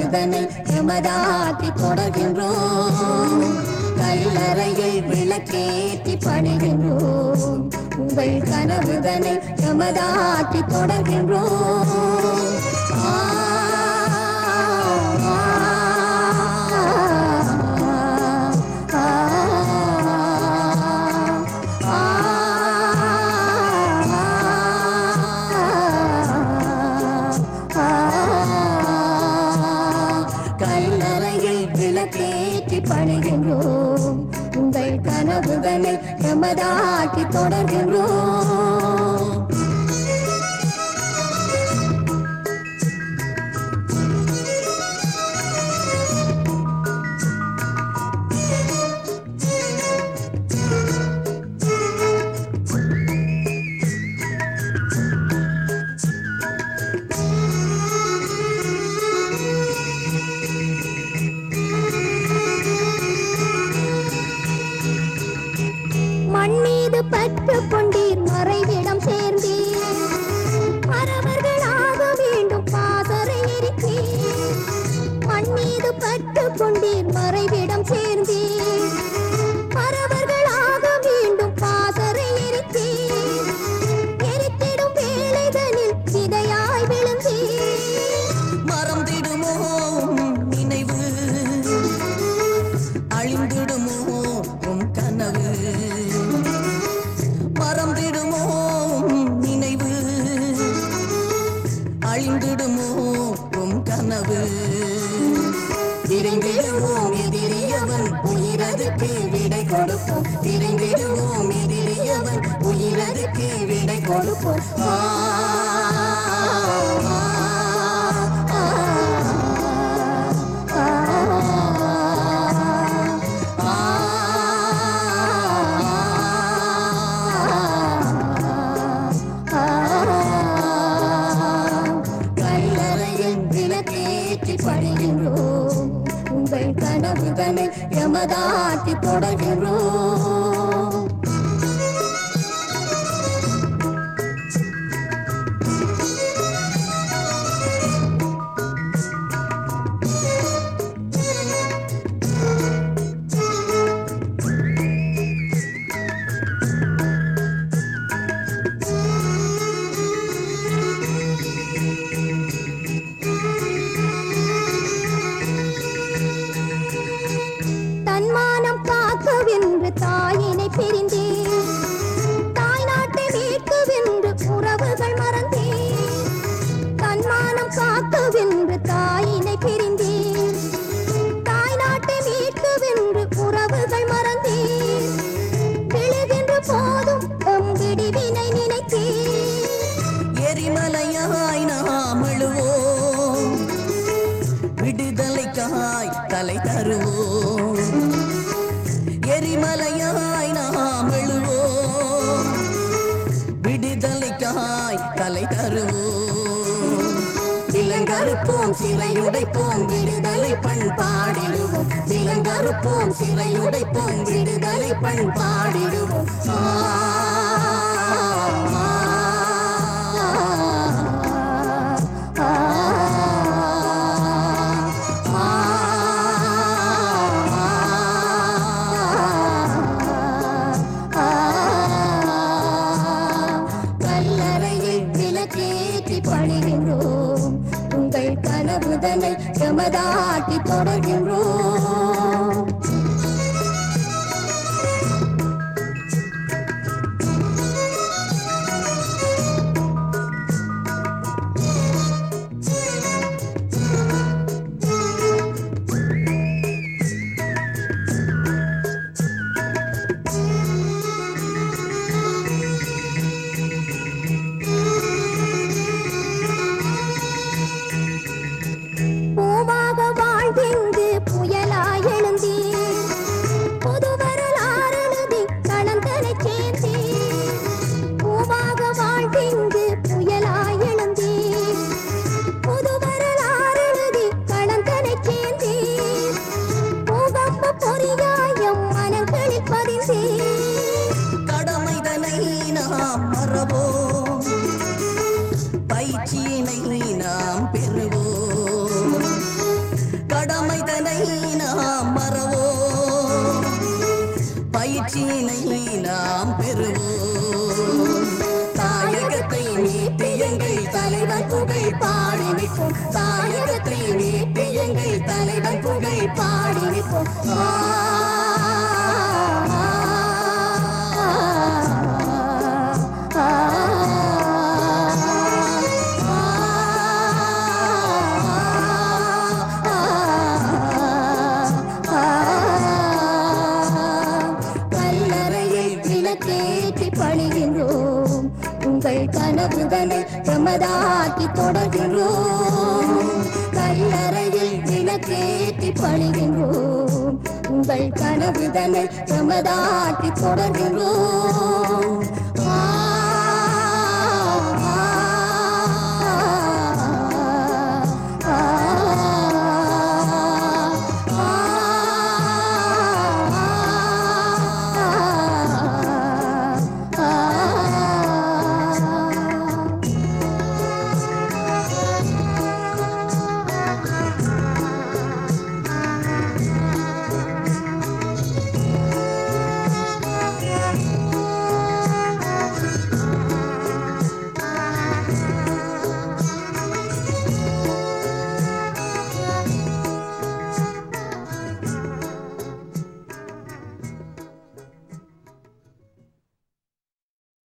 கனவுதனை எமதாக்கி தொடர்கின்றோம் கல்லறையில் விளக்கேற்றி பணிகின்றோம் உங்கள் கனவுதனை எமதாக்கி தொடர்கின்றோம் ஆ, ஆ, ஆ, ஆ, கல்லறையில் விளக்கேற்றி பணிகின்றோம் உங்கள் கனவுதனை எமதாக்கி தொடர்கின்றோம் மண் மீது பற்று கொண்டீர் மறைவிடம் சேர்ந்தீர் மறவர்களாக வேண்டும் பாசறை எரித்தீர் மண் மீது பற்று கொண்டீர் மறைவிடம் சேர்ந்தீர் மறவர்களாக வேண்டும் பாசறை எரித்தீர் எரித்திடும் வேலைதனில் விதையாய் விழுந்தீர் மறந்திடுமோ உம் நினைவு அழிந்திடுமோ உம் கனவு மறந்திடுமோ உம் நினைவு அழிந்திடுமோ உம் கனவு திரிந்திடுவோம் எதிரியவன் உயிரதுக்கு விடை கொடுப்போம் திரிந்திடுவோம் எதிரியவன் உயிரதுக்கு விடை கொடுப்போம் ஆ, ஆ, ஆ, ஆ, கல்லறையில் விளக்கேற்றி பணிகின்றோம் உங்கள் கனவுதனை எமதாக்கி தொடர்கின்றோம் தன்மானம் காக்கவென்று தாயினை பிரிந்தேன் தாய் நாட்டை மீட்கவென்று உறவுகள் மறந்தேன் தன்மானம் காக்கவென்று தாயினை பிரிந்தேன் தாய் நாட்டை மீட்கவென்று உறவுகள் மறந்தேன் விழுகின்ற போதும் எம் விடிவினை நினைத்தேன் எரிமலையாய் நாம் அழுவோம் விடுதலைக்காய் தலை தருவோம் எரிமலையாய் நாம் எழுவோம் விடுதலைக்காய் தலை தருவோம் இளங்கருப்போம் சிறையுடைப்போம் விடுதலை பண்பாடிடுவோம் இளங்கருப்போம் சிறையுடைப்போம் விடுதலை பண்பாடிடுவோம் ஆ, ஆ, கல்லறையில் விளக்கேற்றி பணிகின்றோம் உங்கள் கனவுதனை எமதாக்கி தொடர்கின்றோம் பயிற்சியினை நாம் பெறுவோம் தாயகத்தை மீட்டு எங்கள் தலைவன் புகழ் பாடி நிற்போம் தாயகத்தை மீட்டு எங்கள் தலைவன் புகழ் பாடி நிற்போம் ஆ, ஆ, ஆ, கல்லறையில் விளக்கேற்றி பணிகின்றோம் உங்கள் கனவுதனை எமதாக்கி தொடர்கின்றோம் கல்லறையில் விளக்கேற்றி பணிகின்றோம் உங்கள் கனவுதனை எமதாக்கி தொடர்கின்றோம்